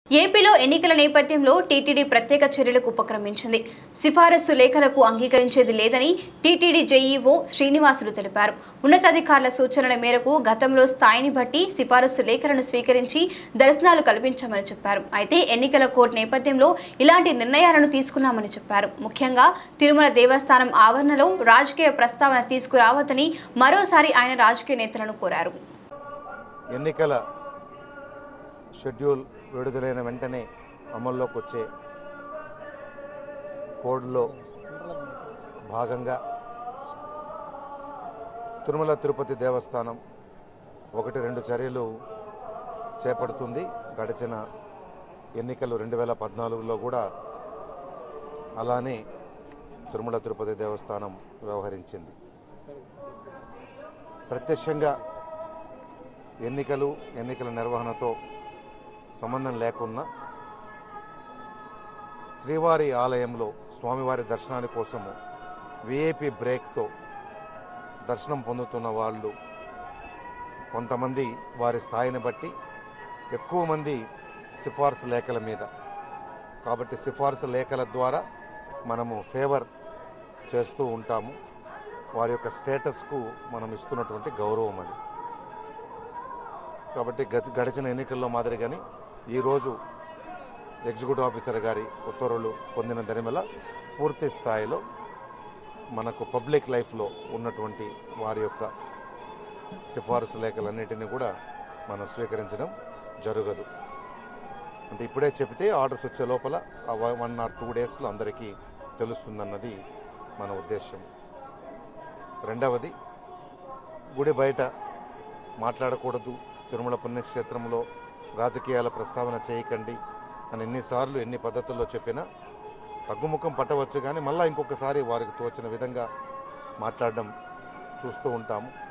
ఏపీలో ఎన్నికల నేపథ్యంలో టీటీడీ ప్రత్యేక చర్యలకు ఉపక్రమించింది సిఫారసు లేఖలకు అంగీకరించేది లేదని టీటీడీ జేఈఓ శ్రీనివాసులు తెలిపారు ఉన్నతాధికారుల సూచనల మేరకు గతంలో స్థాయిని బట్టి సిఫారసు లేఖలను స్వీకరించి దర్శనాలు కల్పించామని చెప్పారు అయితే ఎన్నికల కోడ్ నేపథ్యంలో ఇలాంటి నిర్ణయాలను తీసుకున్నామని చెప్పారు ముఖ్యంగా తిరుమల దేవస్థానం ఆవరణలో రాజకీయ ప్రస్తావన తీసుకురావద్దని మరోసారి ఆయన రాజకీయ నేతలను కోరారు ఎన్నికల షెడ్యూల్ విడుదలైన వెంటనే అమల్లోకి వచ్చే కోడ్లో భాగంగా తిరుమల తిరుపతి దేవస్థానం ఒకటి రెండు చర్యలు చేపడుతుంది గడిచిన ఎన్నికలు రెండు వేల పద్నాలుగులో కూడా అలానే తిరుమల తిరుపతి దేవస్థానం వ్యవహరించింది ప్రత్యక్షంగా ఎన్నికలు ఎన్నికల నిర్వహణతో సంబంధం లేకున్నా శ్రీవారి ఆలయంలో స్వామివారి దర్శనాని కోసము విఐపి బ్రేక్తో దర్శనం పొందుతున్న వాళ్ళు కొంతమంది వారి స్థాయిని బట్టి ఎక్కువ మంది సిఫార్సు లేఖల మీద కాబట్టి సిఫార్సు లేఖల ద్వారా మనము ఫేవర్ చేస్తూ ఉంటాము వారి యొక్క స్టేటస్కు మనం ఇస్తున్నటువంటి గౌరవం అది కాబట్టి గత గడిచిన ఎన్నికల్లో మాదిరిగానే ఈరోజు ఎగ్జిక్యూటివ్ ఆఫీసర్ గారి ఉత్తర్వులు పొందిన దరిమిల పూర్తి స్థాయిలో మనకు పబ్లిక్ లైఫ్లో ఉన్నటువంటి వారి యొక్క సిఫారసు లేఖలన్నిటినీ కూడా మనం స్వీకరించడం జరగదు అంటే ఇప్పుడే చెబితే ఆర్డర్స్ వచ్చే లోపల ఆ వన్ ఆర్ టూ డేస్లో అందరికీ తెలుస్తుందన్నది మన ఉద్దేశం రెండవది గుడి బయట మాట్లాడకూడదు తిరుమల పుణ్యక్షేత్రంలో రాజకీయాల ప్రస్తావన చేయకండి అని ఎన్నిసార్లు ఎన్ని పద్ధతుల్లో చెప్పినా తగ్గుముఖం పట్టవచ్చు కానీ మళ్ళీ ఇంకొకసారి వారికి తోచిన విధంగా మాట్లాడడం చూస్తూ ఉంటాము